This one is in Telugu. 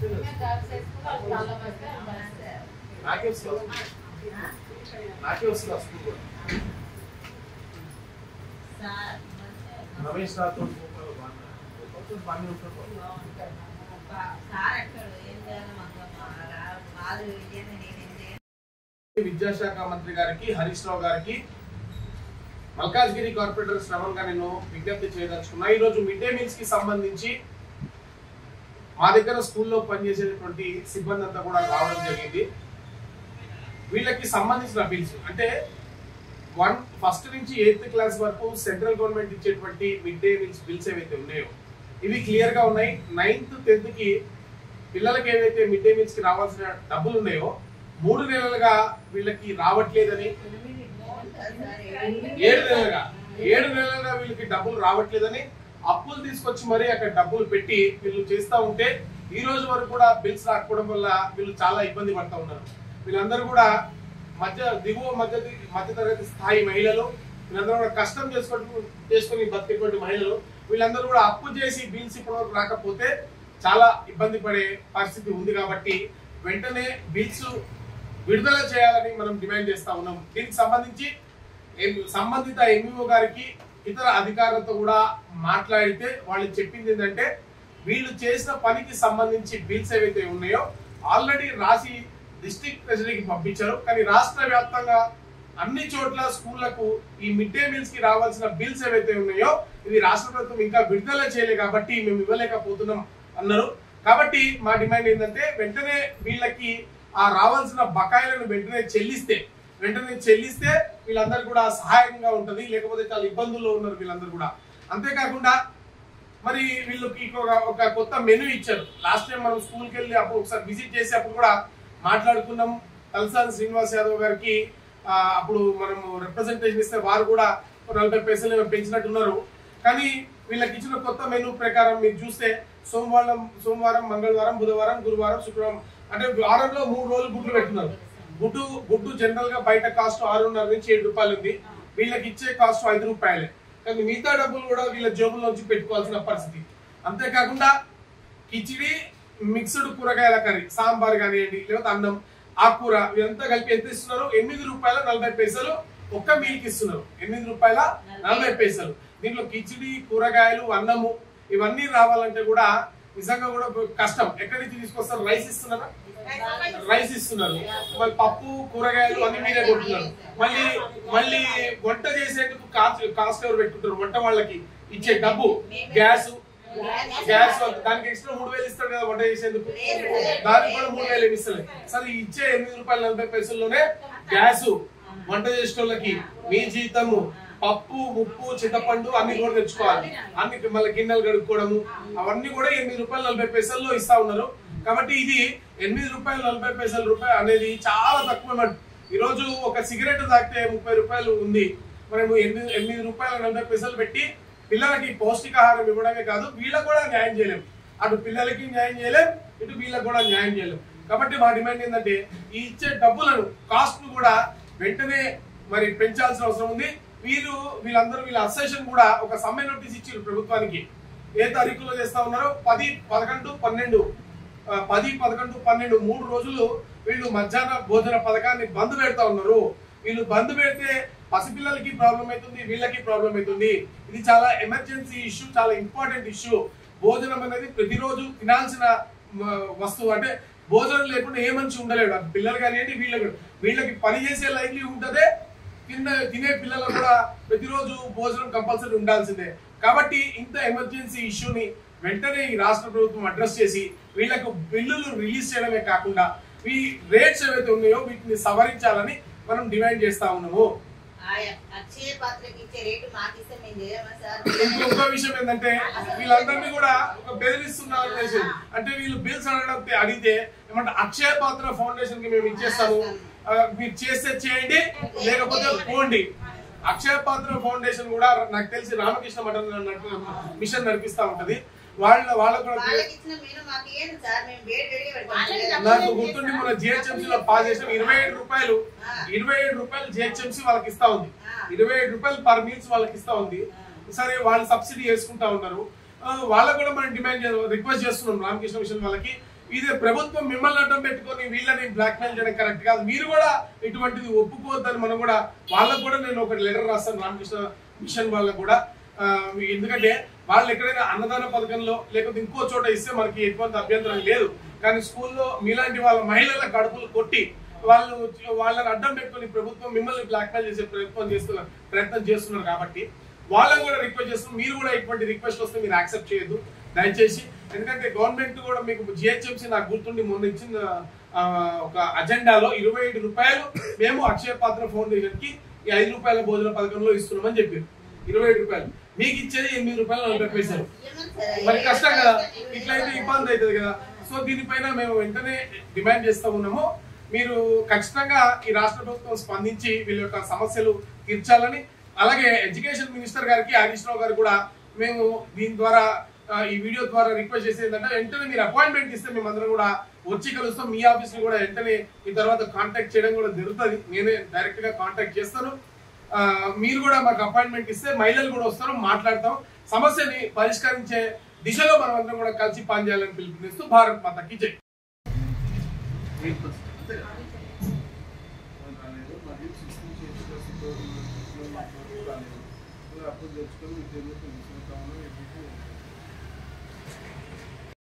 నాకే వస్తుంది నాకే వస్తుంది ఆ స్కూల్ కూడా రమేష్ రాతో గోపాల్ బాగా గోపాల్తో బాగానే ఉంటారు విద్యాశాఖ మంత్రి గారికి హరీష్ రావు గారికి మల్కాజ్గిరి కార్పొరేటర్ శ్రవణ్ గా నేను విజ్ఞప్తి చేయదలుచుకున్నా ఈ రోజు మిడ్ డే మీల్స్ కి సంబంధించి మా దగ్గర స్కూల్లో పనిచేసేటటువంటి సిబ్బంది అంతా కూడా రావడం జరిగింది వీళ్ళకి సంబంధించిన బిల్స్ అంటే వన్ ఫస్ట్ నుంచి ఎయిత్ క్లాస్ వరకు సెంట్రల్ గవర్నమెంట్ ఇచ్చేటువంటి మిడ్ డే మీల్స్ బిల్స్ ఏవైతే ఉన్నాయో ఇవి క్లియర్ గా ఉన్నాయి నైన్త్ టెన్త్ కి పిల్లలకి ఏవైతే మిడ్ డే మీల్స్ కి రావాల్సిన డబ్బులు ఉన్నాయో మూడు నెలలుగా వీళ్ళకి రావట్లేదని ఏడు నెలలుగా ఏడు నెలలుగా వీళ్ళకి డబ్బులు రావట్లేదని అప్పులు తీసుకొచ్చి మరీ అక్కడ డబ్బులు పెట్టి వీళ్ళు చేస్తా ఉంటే ఈ రోజు వరకు కూడా బిల్స్ రాకపోవడం వల్ల వీళ్ళు చాలా ఇబ్బంది పడతా ఉన్నారు వీళ్ళందరూ కూడా మధ్య దిగువ మధ్య మధ్య తరగతి స్థాయి మహిళలు వీళ్ళందరూ కూడా కష్టం చేసుకొని చేసుకొని బతికేటువంటి మహిళలు వీళ్ళందరూ కూడా అప్పు చేసి బిల్స్ ఇప్పటివరకు రాకపోతే చాలా ఇబ్బంది పడే పరిస్థితి ఉంది కాబట్టి వెంటనే బిల్స్ విడుదల చేయాలని మనం డిమాండ్ చేస్తా ఉన్నాం దీనికి సంబంధించి ఎం- సంబంధిత ఎంఈఓ గారికి ఇతర అధికారులతో కూడా మాట్లాడితే వాళ్ళు చెప్పింది ఏంటంటే వీళ్ళు చేసిన పనికి సంబంధించి బిల్స్ ఏవైతే ఉన్నాయో ఆల్రెడీ రాసి డిస్ట్రిక్ట్ ట్రెజరీకి పంపించారు కానీ రాష్ట్ర వ్యాప్తంగా అన్ని చోట్ల స్కూళ్లకు ఈ మిడ్ డే మీల్స్ కి రావాల్సిన బిల్స్ ఏవైతే ఉన్నాయో ఇవి రాష్ట్ర ప్రభుత్వం ఇంకా విడుదల చేయలే కాబట్టి మేము ఇవ్వలేకపోతున్నాం అన్నారు కాబట్టి మా డిమాండ్ ఏంటంటే వెంటనే వీళ్ళకి ఆ రావాల్సిన బకాయిలను వెంటనే చెల్లిస్తే వెంటనే చెల్లిస్తే వీళ్ళందరూ కూడా సహాయంగా ఉంటది లేకపోతే చాలా ఇబ్బందుల్లో ఉన్నారు వీళ్ళందరూ కూడా అంతేకాకుండా మరి వీళ్ళకి ఒక ఒక కొత్త మెనూ ఇచ్చారు లాస్ట్ టైం మనం స్కూల్కి వెళ్ళి అప్పుడు ఒకసారి విజిట్ చేసి అప్పుడు కూడా మాట్లాడుకున్నాం తలసాని శ్రీనివాస్ యాదవ్ గారికి ఆ, అప్పుడు మనము రిప్రజెంటేషన్ ఇస్తే వారు కూడా ఒక నలభై పైసలు ఏమో పెంచినట్టున్నారు కానీ వీళ్ళకి ఇచ్చిన కొత్త మెనూ ప్రకారం మీరు చూస్తే సోమవారం సోమవారం మంగళవారం బుధవారం గురువారం శుక్రవారం అంటే వారంలో మూడు రోజులు గుడ్లు పెట్టున్నారు గుడ్డు గుడ్డు జనరల్ గా బయట కాస్ట్ ఆరున్నర నుంచి ఏడు రూపాయలు ఉంది వీళ్ళకి ఇచ్చే కాస్ట్ ఐదు రూపాయలే కానీ మిగతా డబ్బులు కూడా వీళ్ళ జేబుల్లోంచి పెట్టుకోవాల్సిన పరిస్థితి అంతేకాకుండా కిచిడి మిక్స్డ్ కూరగాయల కర్రీ సాంబార్ కానివ్వండి లేకపోతే అన్నం ఆకుకూర ఇదంతా కలిపి ఎంత ఇస్తున్నారు ఎనిమిది రూపాయల నలభై పైసలు ఒక్క మీల్కి ఇస్తున్నారు ఎనిమిది రూపాయల నలభై పైసలు దీంట్లో కిచిడి కూరగాయలు అన్నము ఇవన్నీ రావాలంటే కూడా నిజంగా కూడా కష్టం ఎక్కడి నుంచి తీసుకొస్తారు రైస్ ఇస్తున్నారా రైస్ ఇస్తున్నారు మళ్ళీ పప్పు కూరగాయలు అన్ని మీరే కొట్టున్నారు మళ్ళీ మళ్ళీ వంట చేసేందుకు కాస్ట్ కాస్ట్ ఎవరు పెట్టుకుంటారు వంట వాళ్ళకి ఇచ్చే డబ్బు గ్యాస్ గ్యాస్ దానికి ఎక్స్ట్రా మూడు వేలు ఇస్తాడు కదా వంట చేసేందుకు దానికి కూడా మూడు వేలు ఏమి ఇస్తలేదు సరే ఈ ఇచ్చే ఎనిమిది రూపాయల నలభై పైసల్లోనే గ్యాస్ వంట చేసే వాళ్ళకి మీ జీతము పప్పు ఉప్పు చింతపండు అన్ని కూడా తెచ్చుకోవాలి అన్ని మళ్ళీ గిన్నెలు కడుక్కోవడము అవన్నీ కూడా ఎనిమిది రూపాయలు నలభై పైసల్లో ఇస్తా ఉన్నారు కాబట్టి ఇది ఎనిమిది రూపాయలు నలభై పైసల రూపాయలు అనేది చాలా తక్కువ అమౌంట్ ఈ రోజు ఒక సిగరెట్ తాగితే ముప్పై రూపాయలు ఉంది మనము ఎనిమిది ఎనిమిది రూపాయల నలభై పైసలు పెట్టి పిల్లలకి పౌష్టికాహారం ఇవ్వడమే కాదు వీళ్ళకు కూడా న్యాయం చేయలేం అటు పిల్లలకి న్యాయం చేయలేం ఇటు వీళ్ళకి కూడా న్యాయం చేయలేం కాబట్టి మా డిమాండ్ ఏంటంటే ఈ ఇచ్చే డబ్బులను కాస్ట్ ను కూడా వెంటనే మరి పెంచాల్సిన అవసరం ఉంది వీళ్ళు వీళ్ళందరూ వీళ్ళ అసోసియేషన్ కూడా ఒక సమ్మె నోటీస్ ఇచ్చారు ప్రభుత్వానికి ఏ తారీఖులో చేస్తా ఉన్నారో పది పదకొండు పన్నెండు ఆ, పది పదకొండు పన్నెండు మూడు రోజులు వీళ్ళు మధ్యాహ్న భోజన పథకాన్ని బంద్ పెడతా ఉన్నారు వీళ్ళు బంద్ పెడితే పసిపిల్లలకి ప్రాబ్లం అవుతుంది వీళ్ళకి ప్రాబ్లం అవుతుంది ఇది చాలా ఎమర్జెన్సీ ఇష్యూ చాలా ఇంపార్టెంట్ ఇష్యూ భోజనం అనేది ప్రతిరోజు తినాల్సిన మ, వస్తువు అంటే భోజనం లేకుండా ఏ మనిషి ఉండలేడు అది పిల్లలు కానివ్వండి వీళ్ళకి వీళ్ళకి పని చేసే లైవ్లీ ఉంటదే తిన్న తినే పిల్లలకు కూడా ప్రతిరోజు భోజనం కంపల్సరీ ఉండాల్సిందే కాబట్టి ఇంత ఎమర్జెన్సీ ఇష్యూని వెంటనే ఈ రాష్ట్ర ప్రభుత్వం అడ్రస్ చేసి వీళ్ళకు బిల్లులు రిలీజ్ చేయడమే కాకుండా ఈ రేట్స్ ఏవైతే ఉన్నాయో వీటిని సవరించాలని మనం డిమాండ్ చేస్తా ఉన్నాము అక్షయ పాత్రకి ఇచ్చే రేటు మాకు ఇస్తే మేము చేయమా సార్ ఇంకొక విషయం ఏంటంటే వీళ్ళందరినీ కూడా ఒక బెదిరిస్తున్నారు ఉద్దేశం అంటే వీళ్ళు బిల్స్ అడగడం అడిగితే ఏమంటే అక్షయ పాత్ర ఫౌండేషన్ కి మేము ఇచ్చేస్తాము ఆ, మీరు చేస్తే చేయండి లేకపోతే పోండి అక్షయ పాత్ర ఫౌండేషన్ కూడా నాకు తెలిసి రామకృష్ణ మఠం మిషన్ నడిపిస్తా ఉంటది వాళ్ళ వాళ్ళ కూడా వాళ్ళకి ఇచ్చిన మీరు మాకు ఇవ్వండి సార్ మేము వేడి వేడిగా వాళ్ళకి పెడతాం నాకు గుర్తుండి మన జిహెచ్ఎంసీ లో పాస్ చేసిన ఇరవై ఏడు రూపాయలు ఇరవై ఏడు రూపాయలు జిహెచ్ఎంసీ వాళ్ళకి ఇస్తా ఉంది ఇరవై ఏడు రూపాయలు పర్ మీల్స్ వాళ్ళకి ఇస్తా ఉంది సరే వాళ్ళు సబ్సిడీ చేసుకుంటా ఉన్నారు ఆ, వాళ్ళకు కూడా మనం డిమాండ్ రిక్వెస్ట్ చేస్తున్నాం రామకృష్ణ మిషన్ వాళ్ళకి ఇది ప్రభుత్వం మిమ్మల్ని అడ్డం పెట్టుకొని వీళ్ళని బ్లాక్మెయిల్ చేయడం కరెక్ట్ కాదు మీరు కూడా ఇటువంటిది ఒప్పుకోవద్దని మనం కూడా వాళ్ళకు కూడా నేను ఒక లెటర్ రాస్తాను రామకృష్ణ మిషన్ వాళ్ళకు కూడా ఆ, ఎందుకంటే వాళ్ళు ఎక్కడైనా అన్నదాన పథకంలో లేకపోతే ఇంకో చోట ఇస్తే మనకి ఎటువంటి అభ్యంతరం లేదు కానీ స్కూల్లో మీలాంటి వాళ్ళ మహిళల కడుపులు కొట్టి వాళ్ళు వాళ్ళని అడ్డం పెట్టుకొని ప్రభుత్వం మిమ్మల్ని బ్లాక్మెయిల్ చేసే ప్రయత్నం చేస్తున్నారు ప్రయత్నం చేస్తున్నారు కాబట్టి వాళ్ళని కూడా రిక్వెస్ట్ చేస్తున్నాం మీరు కూడా ఇటువంటి రిక్వెస్ట్ వస్తే మీరు యాక్సెప్ట్ చేయొద్దు దయచేసి ఎందుకంటే గవర్నమెంట్ కూడా మీకు జిహెచ్ఎంసీ నాకు గుర్తుండి మొన్న ఇచ్చిన ఆ, ఒక అజెండాలో ఇరవై ఐదు రూపాయలు మేము అక్షయ పాత్ర ఫౌండేషన్ కి ఈ ఐదు రూపాయల భోజన పథకంలో ఇస్తున్నామని చెప్పారు ఇరవై ఐదు రూపాయలు మీకు ఇచ్చేది ఎనిమిది రూపాయలు నలభై పైసలు ఏమని సార్? మరి ఏ కష్టం కదా ఏ ఇట్లయితే ఇబ్బంది అవుతుంది కదా సో దీనిపైన మేము వెంటనే డిమాండ్ చేస్తా ఉన్నాము మీరు ఖచ్చితంగా ఈ రాష్ట్ర ప్రభుత్వం స్పందించి వీళ్ళ యొక్క సమస్యలు తీర్చాలని అలాగే ఎడ్యుకేషన్ మినిస్టర్ గారికి హరీష్ రావు గారు కూడా మేము దీని ద్వారా ఆ, ఈ వీడియో ద్వారా రిక్వెస్ట్ చేసేది ఏంటంటే వెంటనే మీరు అపాయింట్మెంట్ ఇస్తే మేమందరం కూడా వచ్చి కలుస్తాం మీ ఆఫీస్ ని కూడా వెంటనే ఈ తర్వాత కాంటాక్ట్ చేయడం కూడా జరుగుతుంది నేనే డైరెక్ట్ గా కాంటాక్ట్ చేస్తాను ఆ, మీరు కూడా మాకు అపాయింట్మెంట్ ఇస్తే మహిళలు కూడా వస్తారు మాట్లాడతాం సమస్యని పరిష్కరించే దిశలో మనం అందరం కూడా కలిసి పనిచేయాలని పిలుపునిస్తూ భారత్ మాతకి జై అప్పుడు తెచ్చుకొని మీకు ఎందుకు తెలుసు కావాలి ఎందుకు